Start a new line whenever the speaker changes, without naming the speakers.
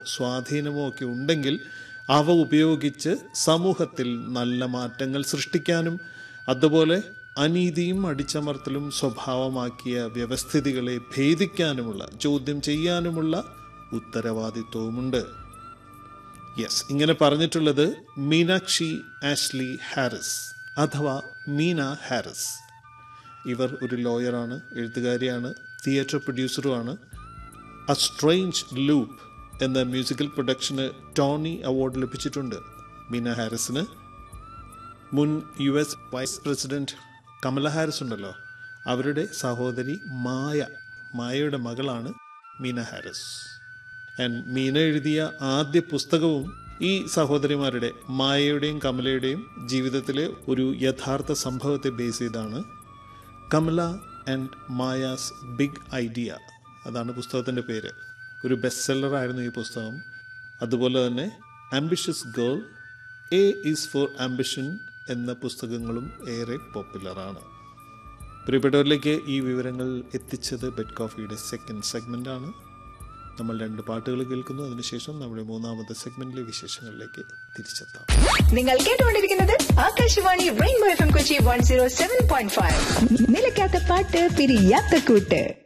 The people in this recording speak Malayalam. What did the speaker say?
സ്വാധീനമോ ഒക്കെ ഉണ്ടെങ്കിൽ അവ ഉപയോഗിച്ച് സമൂഹത്തിൽ നല്ല മാറ്റങ്ങൾ സൃഷ്ടിക്കാനും അതുപോലെ അനീതിയും അടിച്ചമർത്തലും സ്വഭാവമാക്കിയ വ്യവസ്ഥിതികളെ ഭേദിക്കാനുമുള്ള ചോദ്യം ചെയ്യാനുമുള്ള ഉത്തരവാദിത്വവുമുണ്ട് യെസ് ഇങ്ങനെ പറഞ്ഞിട്ടുള്ളത് മീനാക്ഷി ആഷ്ലി ഹാരിസ് അഥവാ മീന ഹാരിസ് ഇവർ ഒരു ലോയറാണ് എഴുത്തുകാരിയാണ് തിയേറ്റർ പ്രൊഡ്യൂസറുമാണ് എ സ്ട്രേഞ്ച് ലൂപ്പ് എന്ന മ്യൂസിക്കൽ പ്രൊഡക്ഷന് ടോണി അവാർഡ് ലഭിച്ചിട്ടുണ്ട് മീന ഹാരിസിന് മുൻ U S vice president Kamala Harris ഉണ്ടല്ലോ അവരുടെ സഹോദരി മായ മായയുടെ മകളാണ് മീന ഹാരിസ് ആൻഡ് മീന എഴുതിയ ആദ്യ പുസ്തകവും ഈ സഹോദരിമാരുടെ മായയുടെയും കമലയുടെയും ജീവിതത്തിലെ ഒരു യഥാർത്ഥ സംഭവത്തെ ബേസ് ചെയ്താണ് Kamala and Maya's big idea അതാണ് പുസ്തകത്തിൻ്റെ പേര് ഒരു ബെസ്റ്റ് സെല്ലർ ആയിരുന്നു ഈ പുസ്തകം അതുപോലെ തന്നെ ambitious girl A is for ambition എന്ന പുസ്തകങ്ങളും ഏറെ പോപ്പുലറാണ് പ്രിയപ്പെട്ടവരിലേക്ക് ഈ വിവരങ്ങൾ എത്തിച്ചത് ബെഡ് കോഫിയുടെ സെക്കൻഡ് സെഗ്മെൻ്റ് ആണ് നമ്മൾ രണ്ട് പാട്ടുകൾ കേൾക്കുന്നു അതിനുശേഷം നമ്മുടെ മൂന്നാമത്തെ സെഗ്മെന്റിലെ വിശേഷങ്ങളിലേക്ക് തിരിച്ചെത്താം
നിങ്ങൾ കേട്ടുകൊണ്ടിരിക്കുന്നത് Akashvani rainbow F M Kochi one zero seven point five നിലയ്ക്കാത്ത പാട്ട് പിരിയാത്ത കൂട്ട്